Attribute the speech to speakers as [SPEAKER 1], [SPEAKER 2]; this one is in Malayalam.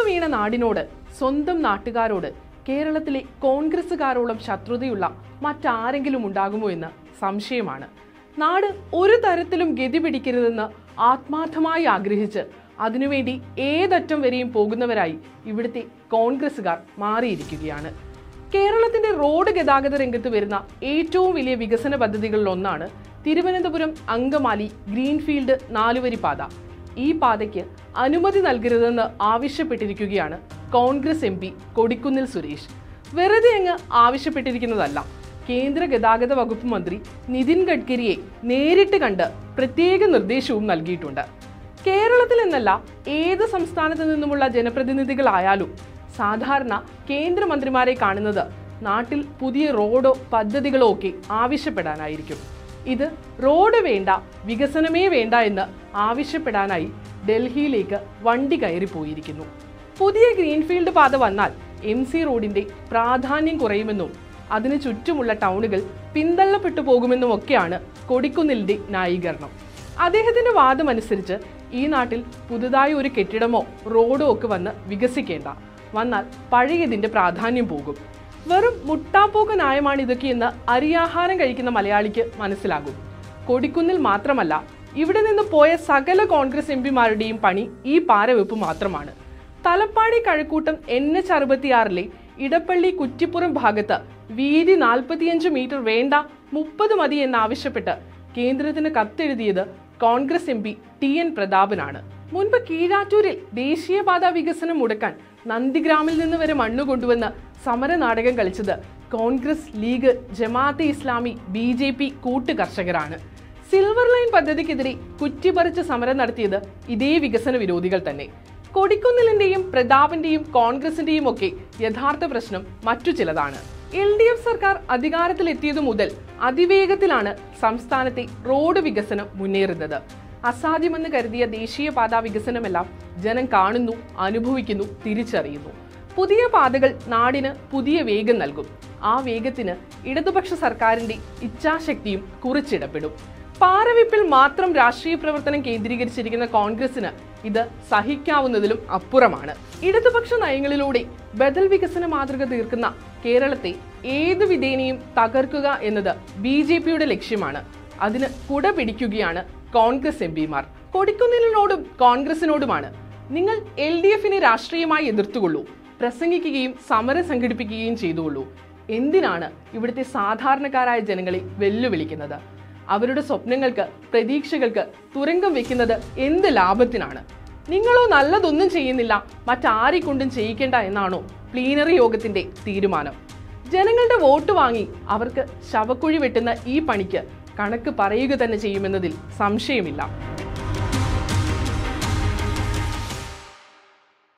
[SPEAKER 1] വീണ നാടിനോട് സ്വന്തം നാട്ടുകാരോട് കേരളത്തിലെ കോൺഗ്രസുകാരോളം ശത്രുതയുള്ള മറ്റാരെങ്കിലും ഉണ്ടാകുമോ എന്ന് സംശയമാണ് നാട് ഒരു തരത്തിലും ഗതി പിടിക്കരുതെന്ന് ആത്മാർത്ഥമായി ആഗ്രഹിച്ച് അതിനുവേണ്ടി ഏതറ്റം വരെയും പോകുന്നവരായി ഇവിടുത്തെ കോൺഗ്രസുകാർ മാറിയിരിക്കുകയാണ് കേരളത്തിന്റെ റോഡ് ഗതാഗത രംഗത്ത് വരുന്ന ഏറ്റവും വലിയ വികസന പദ്ധതികളിൽ ഒന്നാണ് തിരുവനന്തപുരം അങ്കമാലി ഗ്രീൻഫീൽഡ് നാലുവരി പാത ഈ പാതയ്ക്ക് അനുമതി നൽകരുതെന്ന് ആവശ്യപ്പെട്ടിരിക്കുകയാണ് Congress M P Kodikunnil Suresh വെറുതെ അങ്ങ് ആവശ്യപ്പെട്ടിരിക്കുന്നതല്ല കേന്ദ്ര ഗതാഗത വകുപ്പ് മന്ത്രി നിതിൻ ഗഡ്കരിയെ നേരിട്ട് കണ്ട് പ്രത്യേക നിർദ്ദേശവും നൽകിയിട്ടുണ്ട് കേരളത്തിൽ എന്നല്ല ഏത് സംസ്ഥാനത്ത് നിന്നുമുള്ള ജനപ്രതിനിധികളായാലും സാധാരണ കേന്ദ്രമന്ത്രിമാരെ കാണുന്നത് നാട്ടിൽ പുതിയ റോഡോ പദ്ധതികളോ ഒക്കെ ആവശ്യപ്പെടാനായിരിക്കും ഇത് റോഡ് വേണ്ട വികസനമേ വേണ്ട എന്ന് ആവശ്യപ്പെടാനായി ഡൽഹിയിലേക്ക് വണ്ടി കയറിപ്പോയിരിക്കുന്നു പുതിയ ഗ്രീൻഫീൽഡ് പാത വന്നാൽ എം സി റോഡിന്റെ പ്രാധാന്യം കുറയുമെന്നും അതിനു ചുറ്റുമുള്ള ടൗണുകൾ പിന്തള്ളപ്പെട്ടു പോകുമെന്നുമൊക്കെയാണ് കൊടിക്കുന്നിലിന്റെ ന്യായീകരണം അദ്ദേഹത്തിന്റെ വാദമനുസരിച്ച് ഈ നാട്ടിൽ പുതുതായി ഒരു കെട്ടിടമോ റോഡോ ഒക്കെ വന്ന് വികസിക്കേണ്ട വന്നാൽ പഴയതിന്റെ പ്രാധാന്യം പോകും വെറും മുട്ടാപ്പോക്ക് ന്യായമാണ് ഇതൊക്കെയെന്ന് അരിയാഹാരം കഴിക്കുന്ന മലയാളിക്ക് മനസ്സിലാകും കൊടിക്കുന്നിൽ മാത്രമല്ല ഇവിടെ നിന്ന് പോയ സകല കോൺഗ്രസ് എം പിമാരുടെയും പണി ഈ പാരവെപ്പ് മാത്രമാണ് തലപ്പാടി കഴക്കൂട്ടം എൻ എച്ച് അറുപത്തിയാറിലെ ഇടപ്പള്ളി കുറ്റിപ്പുറം ഭാഗത്ത് വീതി നാൽപ്പത്തിയഞ്ച് മീറ്റർ വേണ്ട മുപ്പത് മതി എന്നാവശ്യപ്പെട്ട് കേന്ദ്രത്തിന് കത്തെഴുതിയത് Congress M P T N പ്രതാപനാണ് മുൻപ് കീഴാറ്റൂരിൽ ദേശീയപാത വികസനം മുടക്കാൻ നന്ദിഗ്രാമിൽ നിന്ന് വരെ മണ്ണ് കൊണ്ടുവന്ന് സമര നാടകം കളിച്ചത് Congress League Jamaat Islami B J P കൂട്ട് കർഷകരാണ് സിൽവർ ലൈൻ പദ്ധതിക്കെതിരെ കുറ്റിപ്പറിച്ച് സമരം നടത്തിയത് ഇതേ വികസന വിരോധികൾ തന്നെ കൊടിക്കുന്നിലിന്റെയും പ്രതാപന്റെയും കോൺഗ്രസിന്റെയും ഒക്കെ യഥാർത്ഥ പ്രശ്നം മറ്റു ചിലതാണ് എൽ ഡി എഫ് സർക്കാർ അധികാരത്തിലെത്തിയതു മുതൽ അതിവേഗത്തിലാണ് സംസ്ഥാനത്തെ റോഡ് വികസനം മുന്നേറുന്നത് അസാധ്യമെന്ന് കരുതിയ ദേശീയപാത വികസനമെല്ലാം ജനം കാണുന്നു അനുഭവിക്കുന്നു തിരിച്ചറിയുന്നു പുതിയ പാതകൾ നാടിന് പുതിയ വേഗം നൽകും ആ വേഗത്തിന് ഇടതുപക്ഷ സർക്കാരിന്റെ ഇച്ഛാശക്തിയും കുറിച്ചിടപെടും പാരവിപ്പിൽ മാത്രം രാഷ്ട്രീയ പ്രവർത്തനം കേന്ദ്രീകരിച്ചിരിക്കുന്ന കോൺഗ്രസിന് ഇത് സഹിക്കാവുന്നതിലും അപ്പുറമാണ് ഇടതുപക്ഷ നയങ്ങളിലൂടെ ബദൽ വികസന മാതൃക തീർക്കുന്ന കേരളത്തെ ഏതു വിധേനയും തകർക്കുക എന്നത് ബി ജെ പിയുടെ ലക്ഷ്യമാണ് അതിന് കുട പിടിക്കുകയാണ് കോൺഗ്രസ് എം പിമാർ കൊടിക്കുന്നിലിനോടും കോൺഗ്രസിനോടുമാണ് നിങ്ങൾ എൽ ഡി എഫിനെ രാഷ്ട്രീയമായി എതിർത്തുകൊള്ളൂ പ്രസംഗിക്കുകയും സമരം സംഘടിപ്പിക്കുകയും ചെയ്തുകൊള്ളൂ എന്തിനാണ് ഇവിടുത്തെ സാധാരണക്കാരായ ജനങ്ങളെ വെല്ലുവിളിക്കുന്നത് അവരുടെ സ്വപ്നങ്ങൾക്ക് പ്രതീക്ഷകൾക്ക് തുരങ്കം വെക്കുന്നത് എന്ത് ലാഭത്തിനാണ് നിങ്ങളോ നല്ലതൊന്നും ചെയ്യുന്നില്ല മറ്റാരെ കൊണ്ടും ചെയ്യിക്കേണ്ട എന്നാണോ പ്ലീനറി യോഗത്തിന്റെ തീരുമാനം ജനങ്ങളുടെ വോട്ട് വാങ്ങി അവർക്ക് ശവക്കുഴി വെട്ടുന്ന ഈ പണിക്ക് കണക്ക് പറയുക തന്നെ ചെയ്യുമെന്നതിൽ സംശയമില്ല